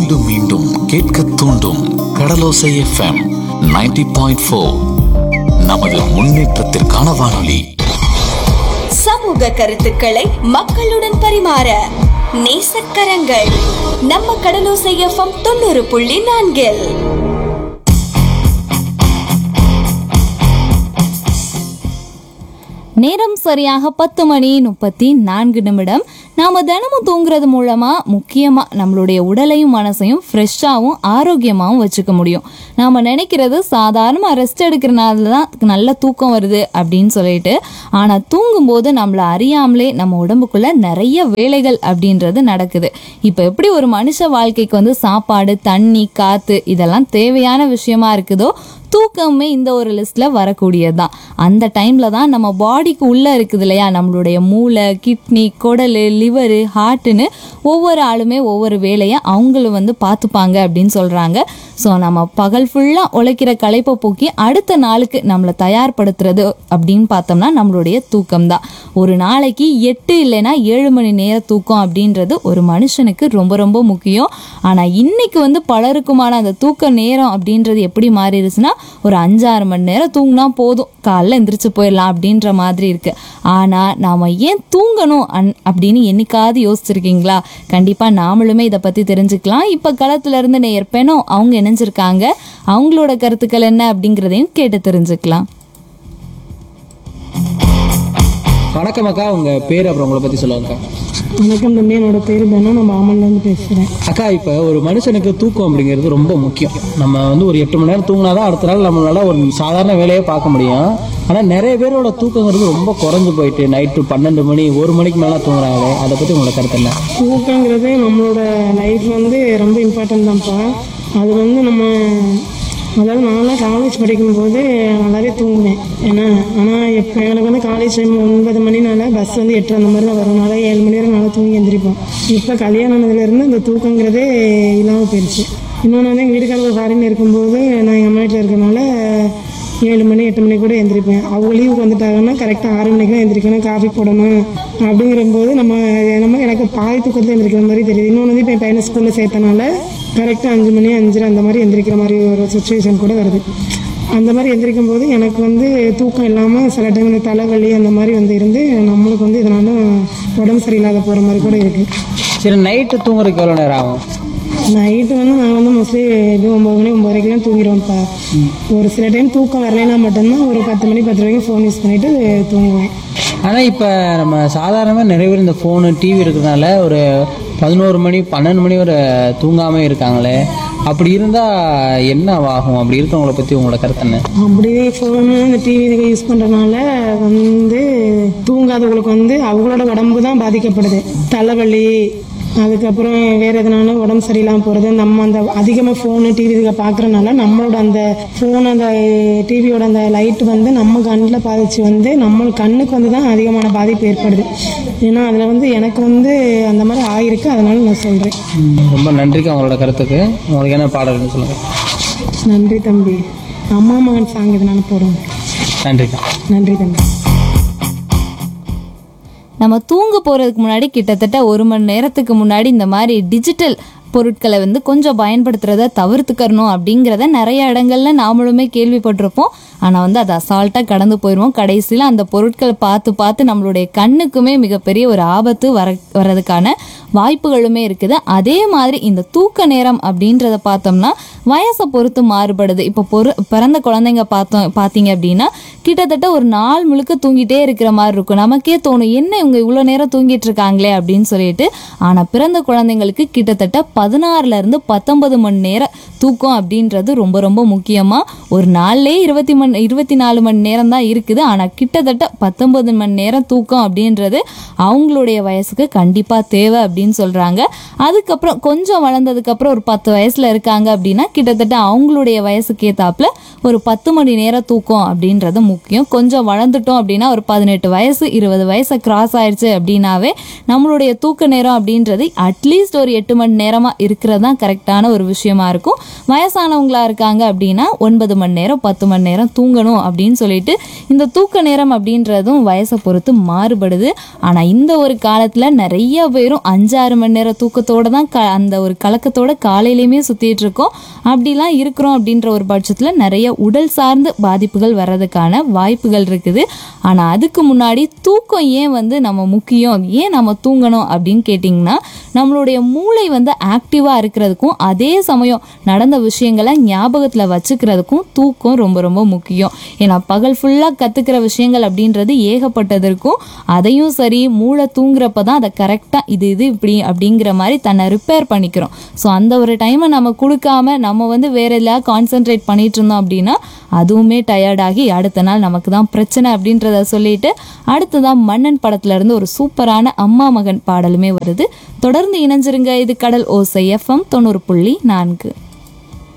மீண்டும் மீண்டும் கேட்க தூண்டும் கடலோசை எஃப்எம் 90.4 பாயிண்ட் நமது முன்னேற்றத்திற்கான வானொலி சமூக கருத்துக்களை மக்களுடன் பரிமாற நேசக்கரங்கள் நம்ம கடலோசை எஃப்எம் தொண்ணூறு புள்ளி நான்கில் நேரம் சரியாக பத்து மணி முப்பத்தி நான்கு நிமிடம் நாம தினமும் தூங்குறது மூலமா முக்கியமா நம்மளுடைய உடலையும் மனசையும் ஃப்ரெஷ்ஷாகவும் ஆரோக்கியமாகவும் வச்சுக்க முடியும் நாம நினைக்கிறது சாதாரணமா ரெஸ்ட் எடுக்கிறனால தான் நல்ல தூக்கம் வருது அப்படின்னு சொல்லிட்டு ஆனா தூங்கும்போது நம்மள அறியாமலே நம்ம உடம்புக்குள்ள நிறைய வேலைகள் அப்படின்றது நடக்குது இப்போ எப்படி ஒரு மனுஷ வாழ்க்கைக்கு வந்து சாப்பாடு தண்ணி காத்து இதெல்லாம் தேவையான விஷயமா இருக்குதோ தூக்கமே இந்த ஒரு லிஸ்ட்ல வரக்கூடியது தான் அந்த டைம்ல தான் நம்ம பாடிக்கு உள்ள இருக்குது இல்லையா நம்மளுடைய மூளை கிட்னி குடல் லிவரு ஹார்ட்டுன்னு ஒவ்வொரு ஆளுமே ஒவ்வொரு வேலையை அவங்களும் வந்து பார்த்துப்பாங்க அப்படின்னு சொல்றாங்க ஸோ நம்ம பகல் ஃபுல்லாக உழைக்கிற களைப்பை போக்கி அடுத்த நாளுக்கு நம்மளை தயார்படுத்துறது அப்படின்னு பார்த்தோம்னா நம்மளுடைய தூக்கம் தான் ஒரு நாளைக்கு எட்டு இல்லைன்னா ஏழு மணி நேர தூக்கம் அப்படின்றது ஒரு மனுஷனுக்கு ரொம்ப ரொம்ப முக்கியம் ஆனால் இன்னைக்கு வந்து பலருக்குமான அந்த தூக்க நேரம் அப்படின்றது எப்படி மாறிடுச்சுன்னா ஒரு அஞ்சாறு மணி நேரம் தூங்கினா போதும் காலைல எந்திரிச்சு போயிடலாம் அப்படின்ற மாதிரி இருக்கு ஆனால் நாம் ஏன் தூங்கணும் அன் அப்படின்னு என்னைக்காவது யோசிச்சிருக்கீங்களா கண்டிப்பாக நாமளுமே இதை பற்றி தெரிஞ்சுக்கலாம் இப்போ களத்துல இருந்து நேயர் பெணம் அவங்க இணைஞ்சிருக்காங்க அவங்களோட கருத்துக்கள் என்ன அப்படிங்கிறதையும் கேட்டு தெரிஞ்சுக்கலாம் வணக்கம் அக்கா உங்க பேர் அப்புறம் உங்களை பத்தி சொல்லுங்க அக்கா வணக்கம் தம்பி என்னோட பேர் தானே நான் மாமன்லேருந்து பேசுகிறேன் அக்கா இப்போ ஒரு மனுஷனுக்கு தூக்கம் அப்படிங்கிறது ரொம்ப முக்கியம் நம்ம வந்து ஒரு எட்டு மணி நேரம் தூங்கினாதான் அடுத்த நாள் நம்மளால ஒரு சாதாரண வேலையே பார்க்க முடியும் ஆனால் நிறைய பேரோட தூக்கங்கிறது ரொம்ப குறைஞ்சு போயிட்டு நைட்டு பன்னெண்டு மணி ஒரு மணிக்கு மேலே தூங்குறாங்களே அதை பற்றி உங்களோட கருத்து என்ன தூக்கங்கிறது நம்மளோட லைஃப் வந்து ரொம்ப இம்பார்ட்டன்ட் தான்ப்பா அது வந்து நம்ம அதாவது நான்லாம் காலேஜ் படிக்கும்போது நல்லாவே தூங்குவேன் ஏன்னா ஆனால் இப்போ எனக்கு வந்து காலேஜ் டைம் ஒன்பது மணினால பஸ் வந்து எட்டு அந்த மாதிரி தான் வரும்னால ஏழு மணி வரை நல்லா தூங்கி எந்திரிப்போம் இப்போ கல்யாணம் ஆனதுலேருந்து இந்த தூக்கங்கிறதே இல்லாமல் போயிடுச்சு இன்னொன்று வந்து எங்கள் வீட்டுக்காரர் ஃபாரின் இருக்கும்போது நான் எங்கள் அம்மா வீட்டில் இருக்கனால ஏழு மணி எட்டு மணி கூட எந்திரிப்பேன் அவங்க லீவுக்கு வந்துட்டாங்கன்னா கரெக்டாக ஆறு மணிக்கு தான் எந்திரிக்கணும் காஃபி போடணும் அப்படிங்கிறபோது நம்ம நம்ம எனக்கு பாதி தூக்கத்தில் எந்திரிக்கிற மாதிரி தெரியுது இன்னொன்று வந்து இப்போ என் பையனை ஸ்கூலில் சேர்த்தனால கரெக்டாக அஞ்சு மணி அஞ்சரை அந்த மாதிரி எந்திரிக்கிற மாதிரி ஒரு சுச்சுவேஷன் கூட வருது அந்த மாதிரி எந்திரிக்கும் போது எனக்கு வந்து தூக்கம் இல்லாமல் சில டைம் இந்த தலைவலி அந்த மாதிரி வந்து இருந்து நம்மளுக்கு வந்து இதனால உடம்பு சரியில்லாத போகிற மாதிரி கூட இருக்குது சரி நைட்டு தூங்குறதுக்கு எவ்வளோ நேரம் ஆகும் நைட்டு வந்து நாங்கள் வந்து மோஸ்ட்லி இது ஒம்பது மணி ஒம்பது வரைக்கும் தூங்கிடுவோம்ப்பா ஒரு சில டைம் தூக்கம் வரலைன்னா மட்டும்தான் ஒரு பத்து மணி பத்து வரைக்கும் ஃபோன் யூஸ் பண்ணிட்டு தூங்குவேன் ஆனால் இப்போ நம்ம சாதாரணமாக நிறைய பேர் இந்த ஃபோனு டிவி இருக்கிறதுனால ஒரு பதினோரு மணி பன்னெண்டு மணி வரை தூங்காமல் இருக்காங்களே அப்படி இருந்தால் என்ன ஆகும் அப்படி இருக்கவங்கள பற்றி உங்களோட கருத்து என்ன அப்படியே ஃபோனு இந்த டிவி இதுக்கு யூஸ் பண்ணுறதுனால வந்து தூங்காதவங்களுக்கு வந்து அவங்களோட உடம்பு தான் பாதிக்கப்படுது தலைவலி அதுக்கப்புறம் வேறு எதனால உடம்பு சரியில்லாமல் போகிறது நம்ம அந்த அதிகமாக ஃபோனு டிவி இதுக பார்க்குறனால நம்மளோட அந்த ஃபோன் அந்த டிவியோட அந்த லைட் வந்து நம்ம கண்ணில் பாதிச்சு வந்து நம்ம கண்ணுக்கு வந்து தான் அதிகமான பாதிப்பு ஏற்படுது ஏன்னா அதில் வந்து எனக்கு வந்து அந்த மாதிரி ஆயிருக்கு அதனால நான் சொல்கிறேன் ம், ரொம்ப நன்றிக்கு அவங்களோட கருத்துக்கு உங்களுக்கு என்ன பாடல்னு சொல்லுங்கள் நன்றி தம்பி அம்மா மகன் சாங் இதனால போடுவோம் நன்றிக்கா நன்றி தம்பி நம்ம தூங்க போகிறதுக்கு முன்னாடி கிட்டத்தட்ட ஒரு மணி நேரத்துக்கு முன்னாடி இந்த மாதிரி டிஜிட்டல் பொருட்களை வந்து கொஞ்சம் பயன்படுத்துறத தவிர்த்துக்கறணும் அப்படிங்கிறத நிறைய இடங்கள்ல நாமளுமே கேள்விப்பட்டிருப்போம் ஆனால் வந்து அதை அசால்ட்டாக கடந்து போயிடுவோம் கடைசியில் அந்த பொருட்களை பார்த்து பார்த்து நம்மளுடைய கண்ணுக்குமே மிகப்பெரிய ஒரு ஆபத்து வர வர்றதுக்கான வாய்ப்புகளுமே இருக்குது அதே மாதிரி இந்த தூக்க நேரம் அப்படின்றத பார்த்தோம்னா வயசை பொறுத்து மாறுபடுது இப்போ பொறு பிறந்த குழந்தைங்க பார்த்தோம் பார்த்தீங்க அப்படின்னா கிட்டத்தட்ட ஒரு நாள் முழுக்க தூங்கிட்டே இருக்கிற மாதிரி இருக்கும் நமக்கே தோணும் என்ன இவங்க இவ்வளோ நேரம் தூங்கிட்டு இருக்காங்களே அப்படின்னு சொல்லிட்டு ஆனால் பிறந்த குழந்தைங்களுக்கு கிட்டத்தட்ட பதினாறுல இருந்து பத்தொன்பது மணி நேரம் தூக்கம் அப்படின்றது ரொம்ப ரொம்ப முக்கியமாக ஒரு நாள்லேயே இருபத்தி மணி இருபத்தி நாலு மணி நேரம் தான் இருக்குது ஆனால் கிட்டத்தட்ட பத்தொன்பது மணி நேரம் தூக்கம் அப்படின்றது அவங்களுடைய வயசுக்கு கண்டிப்பாக தேவை அப்படின்னு சொல்கிறாங்க அதுக்கப்புறம் கொஞ்சம் வளர்ந்ததுக்கப்புறம் ஒரு பத்து வயசில் இருக்காங்க அப்படின்னா கிட்டத்தட்ட அவங்களுடைய வயசுக்கு ஏத்தாப்புல ஒரு பத்து மணி நேரம் தூக்கம் அப்படின்றது முக்கியம் கொஞ்சம் வளர்ந்துட்டோம் அப்படின்னா ஒரு பதினெட்டு வயசு இருபது வயசை கிராஸ் ஆயிடுச்சு அப்படின்னாவே நம்மளுடைய தூக்க நேரம் அப்படின்றது அட்லீஸ்ட் ஒரு எட்டு மணி நேரமா தூக்கமாக இருக்கிறது தான் கரெக்டான ஒரு விஷயமா இருக்கும் வயசானவங்களா இருக்காங்க அப்படின்னா ஒன்பது மணி நேரம் பத்து மணி நேரம் தூங்கணும் அப்படின்னு சொல்லிட்டு இந்த தூக்க நேரம் அப்படின்றதும் வயசை பொறுத்து மாறுபடுது ஆனால் இந்த ஒரு காலத்தில் நிறைய பேரும் அஞ்சாறு மணி நேரம் தூக்கத்தோட தான் க அந்த ஒரு கலக்கத்தோட காலையிலையுமே சுற்றிட்டு இருக்கோம் அப்படிலாம் இருக்கிறோம் அப்படின்ற ஒரு பட்சத்தில் நிறைய உடல் சார்ந்த பாதிப்புகள் வர்றதுக்கான வாய்ப்புகள் இருக்குது ஆனால் அதுக்கு முன்னாடி தூக்கம் ஏன் வந்து நம்ம முக்கியம் ஏன் நம்ம தூங்கணும் அப்படின்னு கேட்டிங்கன்னா நம்மளுடைய மூளை வந்து ஆக்டிவாக இருக்கிறதுக்கும் அதே சமயம் நடந்த விஷயங்களை ஞாபகத்தில் வச்சுக்கிறதுக்கும் தூக்கம் ரொம்ப ரொம்ப முக்கியம் ஏன்னா பகல் ஃபுல்லாக கற்றுக்கிற விஷயங்கள் அப்படின்றது ஏகப்பட்டது இருக்கும் அதையும் சரி மூளை தூங்குறப்ப தான் அதை கரெக்டாக இது இது இப்படி அப்படிங்கிற மாதிரி தன்னை ரிப்பேர் பண்ணிக்கிறோம் ஸோ அந்த ஒரு டைமை நம்ம கொடுக்காம நம்ம வந்து வேற எல்லாம் கான்சென்ட்ரேட் பண்ணிட்டு இருந்தோம் அப்படின்னா அதுவுமே டயர்டாகி அடுத்த நாள் நமக்கு தான் பிரச்சனை அப்படின்றத சொல்லிட்டு அடுத்ததான் மன்னன் படத்துல இருந்து ஒரு சூப்பரான அம்மா மகன் பாடலுமே வருது தொடர்ந்து இணைஞ்சிருங்க இது கடல் ஓசை எஃப்எம் தொண்ணூறு புள்ளி நான்கு